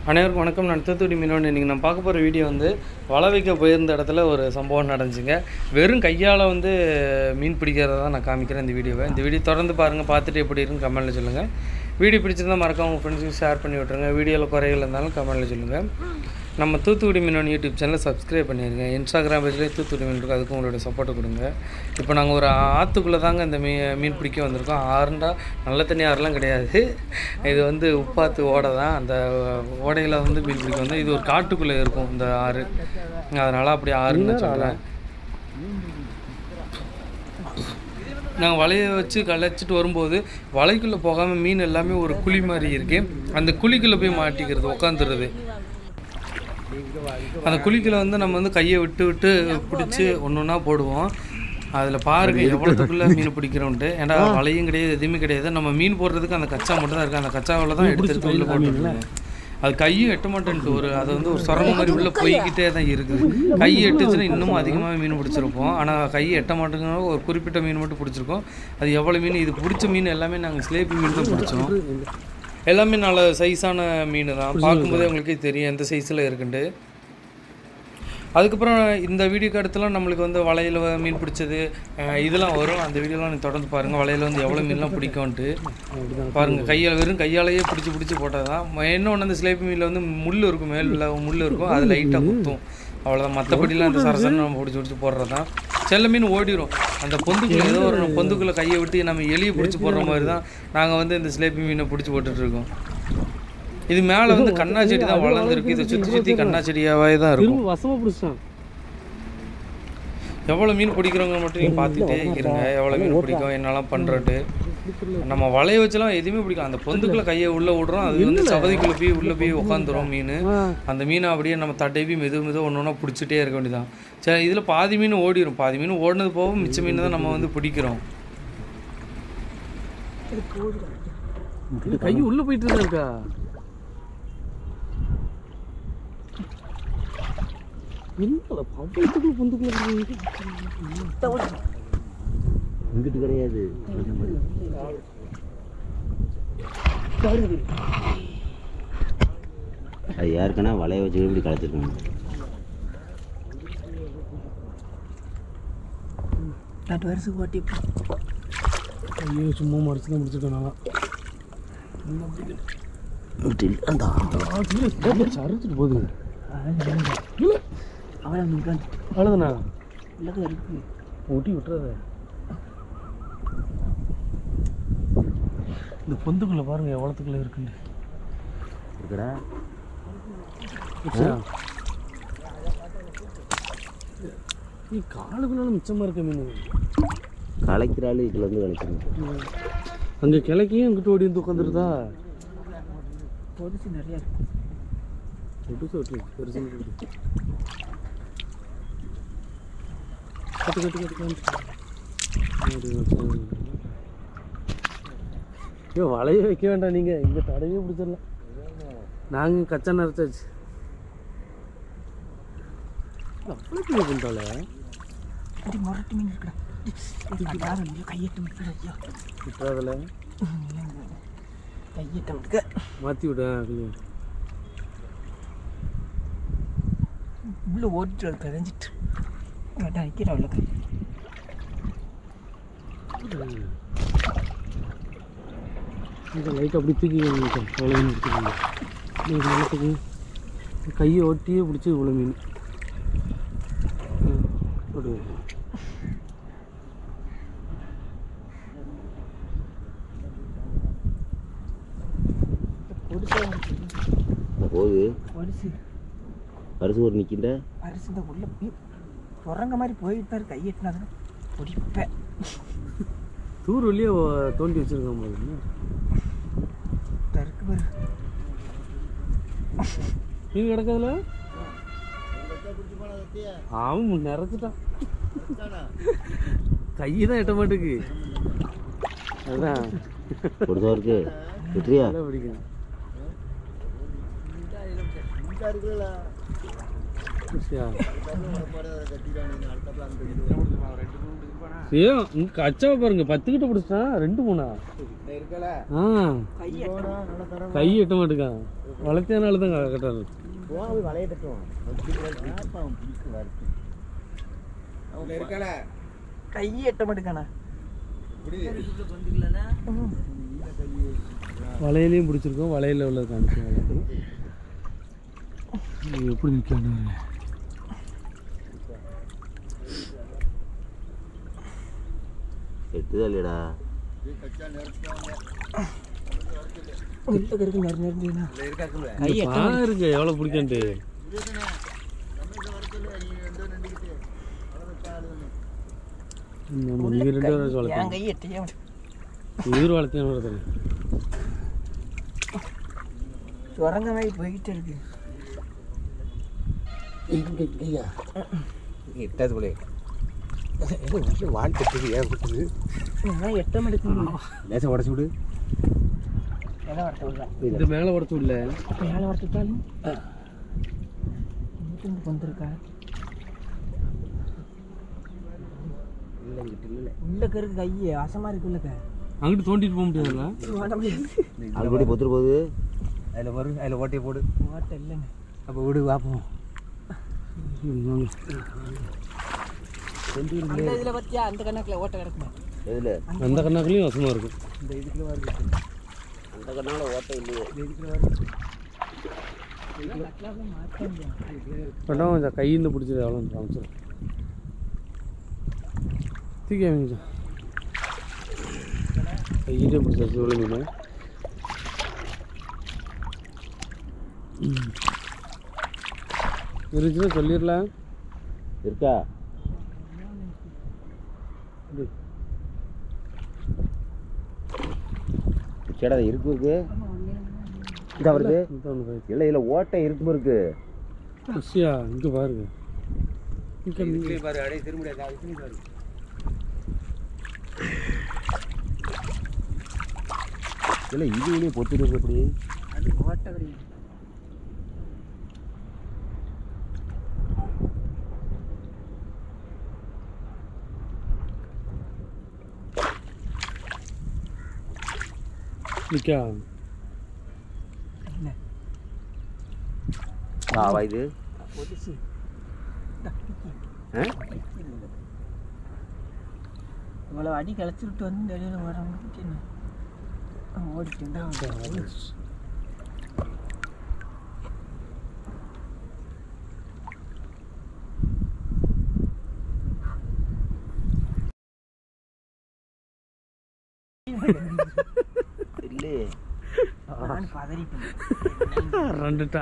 அனைவருக்கும் வணக்கம் நான் தூத்துக்குடி மீனோட இன்றைக்கி நான் பார்க்க போகிற வீடியோ வந்து வலை வைக்க போயிருந்த இடத்துல ஒரு சம்பவம் நடந்துச்சுங்க வெறும் கையால் வந்து மீன் பிடிக்கிறத தான் நான் காமிக்கிறேன் இந்த வீடியோவை இந்த வீடியோ தொடர்ந்து பாருங்கள் பார்த்துட்டு எப்படி இருக்குன்னு கமெண்ட்டில் சொல்லுங்கள் வீடியோ பிடிச்சிருந்தா மறக்காம உங்கள் ஃப்ரெண்ட்ஸுக்கு ஷேர் பண்ணி விட்ருங்க வீடியோவில் குறைகள் இருந்தாலும் கமெண்ட்டில் சொல்லுங்கள் நம்ம தூத்துக்குடி மீனோட யூடியூப் சேனலை சப்ஸ்கிரைப் பண்ணிடுங்க இன்ஸ்டாகிராம் பேஜ்லேயே தூத்துக்குடி மீன் இருக்கும் அதுக்கும் உங்களுடைய சப்போர்ட் கொடுங்க இப்போ நாங்கள் ஒரு ஆற்றுக்குள்ளே தாங்க இந்த மீ மீன் பிடிக்க வந்திருக்கோம் ஆறுண்டா நல்ல தண்ணி ஆறுலாம் கிடையாது இது வந்து உப்பாத்து ஓடை தான் அந்த ஓடையில் வந்து மீன் பிடிக்க வந்து இது ஒரு காட்டுக்குள்ளே இருக்கும் இந்த ஆறு அதனால் அப்படி ஆறுன்னு சொல்கிறேன் நாங்கள் வலையை வச்சு கலைச்சிட்டு வரும்போது வலைக்குள்ளே போகாமல் மீன் எல்லாமே ஒரு குழி மாதிரி இருக்கு அந்த குழிக்குள்ளே போய் மாட்டிக்கிறது உட்காந்துருது அந்த குழிக்குள்ள வந்து நம்ம வந்து கையை விட்டு விட்டு பிடிச்சி ஒன்று ஒன்றா போடுவோம் அதில் பாருங்க எவ்வளோத்துக்குள்ளே மீன் பிடிக்கிறோன்ட்டு ஏன்னா வலையும் கிடையாது எதுவுமே கிடையாது நம்ம மீன் போடுறதுக்கு அந்த கச்சா மட்டும் தான் இருக்குது அந்த கச்சாவில் தான் எடுத்துட்டு உள்ள போட்டுருக்கேன் அது கையும் எட்ட மாட்டேன்ட்டு ஒரு அது வந்து ஒரு சுரங்க மாதிரி உள்ளே போய்கிட்டே தான் இருக்குது கை எட்டுச்சுன்னா இன்னமும் அதிகமாக மீன் பிடிச்சிருப்போம் ஆனால் கை எட்ட மாட்டேங்கிற ஒரு குறிப்பிட்ட மீன் மட்டும் பிடிச்சிருக்கோம் அது எவ்வளோ மீன் இது பிடிச்ச மீன் எல்லாமே நாங்கள் ஸ்லேபி மீன் தான் பிடிச்சோம் எல்லாமே நல்ல சைஸான மீன் தான் பார்க்கும்போதே உங்களுக்கே தெரியும் எந்த சைஸில் இருக்குன்ட்டு அதுக்கப்புறம் இந்த வீடியோக்கு அடுத்துலாம் நம்மளுக்கு வந்து வலையில் மீன் பிடிச்சது அஹ் இதெல்லாம் வரும் அந்த வீடியோலாம் நீ தொடர்ந்து பாருங்கள் வலையில் வந்து எவ்வளோ மீன்லாம் பிடிக்கும்ன்ட்டு பாருங்கள் கையால் வெறும் கையாலேயே பிடிச்சி பிடிச்சி போட்டது தான் என்ன ஒன்று அந்த சிலேபி மீனில் வந்து முள் இருக்கும் மேலில் முள் இருக்கும் அது லைட்டாக குத்தும் அவ்வளோதான் மற்றபடிலாம் அந்த சரசரன்னு நம்ம பிடிச்சி பிடிச்சி போடுறது தான் செல்ல மீன் ஓடிடும் அந்த பொந்துக்குள்ளே ஏதோ ஒரு பொந்துக்குள்ளே கையை விட்டு நம்ம எலியை பிடிச்சி போடுற மாதிரி தான் நாங்கள் வந்து இந்த சிலேபி மீனை பிடிச்சி போட்டுட்ருக்கோம் இது மேலே வந்து கண்ணா செடி தான் வளர்ந்துருக்கு இதை சுற்றி சுற்றி கண்ணா செடியாகவே தான் இருக்கும் வசமா பிடிச்சிட்டான் எவ்வளோ மீன் பிடிக்கிறவங்க மட்டும் நீங்கள் பார்த்துட்டே இருங்க எவ்வளோ மீன் பிடிக்கும் என்னெல்லாம் பண்ணுறட்டு நம்ம வலைய வச்செல்லாம் எதுவுமே பிடிக்கும் அந்த பொந்துக்குள்ள கையை உள்ளே விடுறோம் அது வந்து சபதிக்குள்ளே போய் உள்ளே போய் உட்காந்துரும் மீன் அந்த மீனை அப்படியே நம்ம தடவி மெது மெதுவாக ஒன்று ஒன்றா பிடிச்சிட்டே இருக்க வேண்டியதான் சரி இதில் பாதி மீன் ஓடிடும் பாதி மீன் ஓடினது போக மிச்ச மீன் தான் நம்ம வந்து பிடிக்கிறோம் இது கை உள்ள போயிட்டு தான் இருக்கா என்னடா பவ்வளத்துக்குள்ள பொந்துக்குள்ள இங்கிட்டு கிடையாது அது யாருக்குன்னா வலைய வச்சு இப்படி களைச்சிருக்காங்க ஐயோ சும்மா மறைச்சு தான் முடிச்சிருக்கேன் நான் சறுத்துட்டு போகுது அவ்வளோதானா ஒட்டி விட்டுறாத இந்த பொந்துக்குள்ள பாருங்க எவ்வளோத்துக்குள்ள இருக்குன்னு இருக்கடா நீ காலுக்குள்ள மிச்சமாக இருக்க மீன் களைக்கிற ஆளு இதுல வந்து களைச்சிருங்க அங்கே கிழக்கையும் அங்கிட்டு ஓடி வந்து உட்காந்துருதா பொரிச்சு நிறைய இருக்கு ஒட்டு சொட்டு பெருசு கட்டு கட்டு கட்டு கட்டு ஐயோ வலைய வைக்க வேண்டாம் நீங்கள் இங்கே தடவே பிடிச்சிடலாம் நாங்கள் கச்சா நிறச்சாச்சு அவ்வளோ பெரிய பண்ணுறாளே அடி முரட்டு மீன் இருக்குடா யாரும் இல்லை கையெட்டு மீன் ஐயோ விட்டுறாதில் கையெட்ட மீன் மாற்றி விட்டேன் கொஞ்சம் உள்ள ஓடிட்டு அது கரைஞ்சிட்டு வேண்டாம் நிற்கிறா உள்ள கை இந்த லைட் அப்படி தூக்கி வந்துட்டேன் அவ்வளோ மீன் எடுத்துக்கோங்க நீங்கள் நிலத்துக்கு கையை ஒட்டியே பிடிச்சி இவ்வளோ மீன் ம், போடு. பொடிசா போகுது பொடிசு பரிசு ஒரு நிற்கின்ற அரிசி இந்த உள்ள போய் குரங்க மாதிரி போயிட்டு தான் கையெட்டினாங்க பிடிப்பேன் தூர் வழியே தோண்டி வச்சிருக்கான் போது தருக்கு பாரு மீன் கிடக்காதுல அவன் நிறைச்சிட்டான் கை தான் எட்ட மாட்டுக்கு அதான் கொடுத்தா இருக்கு வெற்றியா நல்லா பிடிக்கும் குஷியா? ஏன் இங்க கச்சாவை பாருங்க பத்து கிட்ட பிடிச்சிட்டான் ரெண்டு மூணா ஆ கை எட்ட மாட்டேங்க வளர்த்தியனால தான் கரெக்டாக வளையட்டும் கை எட்ட மாட்டேங்கானா வலையிலையும் பிடிச்சிருக்கோம் வலையில் உள்ள காமிச்சோம் எப்படி நிற்காண்டு எட்டுதா இல்லையடா உள்ள இருக்கு நறு நறுந்தீங்கன்னா பாருங்க எவ்வளோ பிடிக்கண்டு நீங்கள் ரெண்டு பேரும் வச்சு என் வளர்த்தீங்க கை எட்டையே இவர் வளர்த்தியான வளர்த்தேன் சுரங்க மாதிரி போய்கிட்டே இருக்கு எட்டாது போலே வாழ் கட்டுது ஏன் கட்டுது நான் எட்ட மாட்டேங்குது லேசா உடச்சு விடு எதை வரட்ட விடலாம் இந்த மேலே உடச்சு விடல மேலே வரட்டுட்டாலும் இங்கிட்டு வந்திருக்கா இல்லை இங்கிட்டு இல்லை உள்ள கருக்கு கையே அசமா இருக்கு உள்ளக்க அங்கிட்டு தோண்டிட்டு போக முடியாதுல்ல ஓட முடியாது ஆல்ரெடி பொத்துட்டு போகுது அதில் வரும் அதில் ஓட்டையை போடு ஓட்ட இல்லைங்க அப்போ விடு பார்ப்போம் அந்த இதுல பத்தியா அந்த கணக்குல ஓட்ட கிடக்குமா எதில் அந்த கண்ணாக்குலேயும் வசமாக இருக்கும் இந்த இதுக்குள்ள வருது அந்த கண்ணால ஓட்டை இல்லையே படம் கொஞ்சம் கையிருந்து பிடிச்சது எவ்வளோ காமிச்சிடும் தூக்கி அமைஞ்சா கையிலே பிடிச்சாச்சு எவ்வளோ மீன் ம். இருந்துச்சுன்னா சொல்லிடலாம் இருக்கா சேடா இருக்கு இருக்கு இந்த வருது இந்த ஒன்று போய் இல்லை இல்லை ஓட்டை இருக்கும் இருக்கு விஷயா இங்கே பாருங்க இங்கே பாரு அடைய திரும்ப பாரு இல்லை இதுலேயே பொத்துட்டு இருக்கு எப்படி அது ஓட்ட கிடையாது நிற்கா என்ன ஆவா இது பொடிசு ஆ? இவ்வளோ அடி கிளச்சி விட்டு வந்து இந்த அடியில் வரவங்களுக்கு என்ன ஓடிட்டுண்டா இல்லையே நான் பதறிட்டேன் ரெண்டுட்டா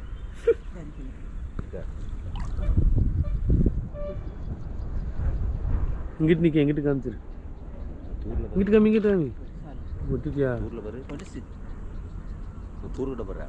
இங்கிட்டு நிற்க எங்கிட்டு காமிச்சிரு தூரில் இங்கிட்டு காமி இங்கிட்டு காமி விட்டுட்டியா தூரில் பாரு பொடிசு தூர்கிட்ட பாரு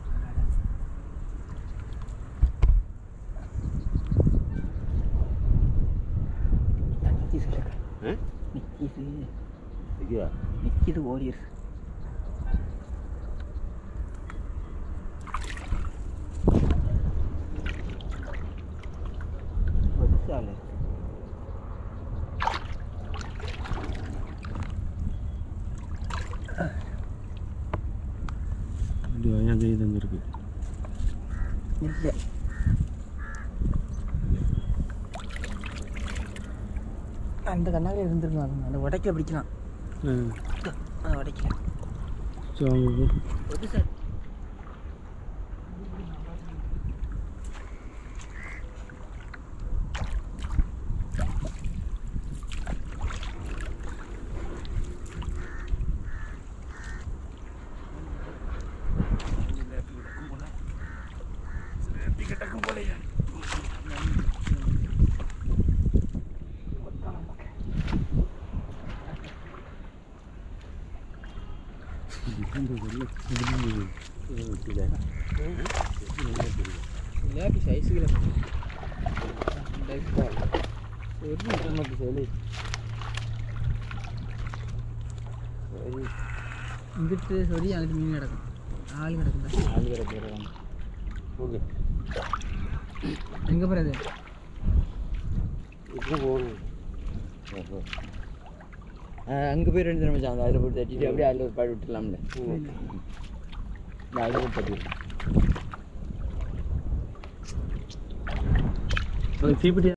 நிக்கி சொல்லுங்க ஆ நிக்கிது ஐயா நிக்கிது ஓடிடுது பொடிசால இப்படி என் கை தங்க இருக்கு இல்லை அந்த கண்ணாக இருந்திருக்கும் அந்த உடைக்க பிடிக்கலாம் ஆ அதை உடைக்கல சரி வாங்க போ. பொடிசா லேபி சைஸுகளை ஒரு மீட்டர் மட்டும் சொல்லி இங்கிட்டு சொல்லி அங்கிட்டு மீன் கிடக்கும் ஆள் கிடக்கும் ஆள் வேற போகிறாங்க ஓகே எங்கே போகிறது இப்போ போகணும் அங்கே போய் ரெண்டு தினம் மச்சான் அதில் போட்டு தட்டிட்டு அப்படியே அதில் ஒரு பாடு விட்டுலாம்ல நான் அதுவும் பற்றி அது தீப்பெட்டி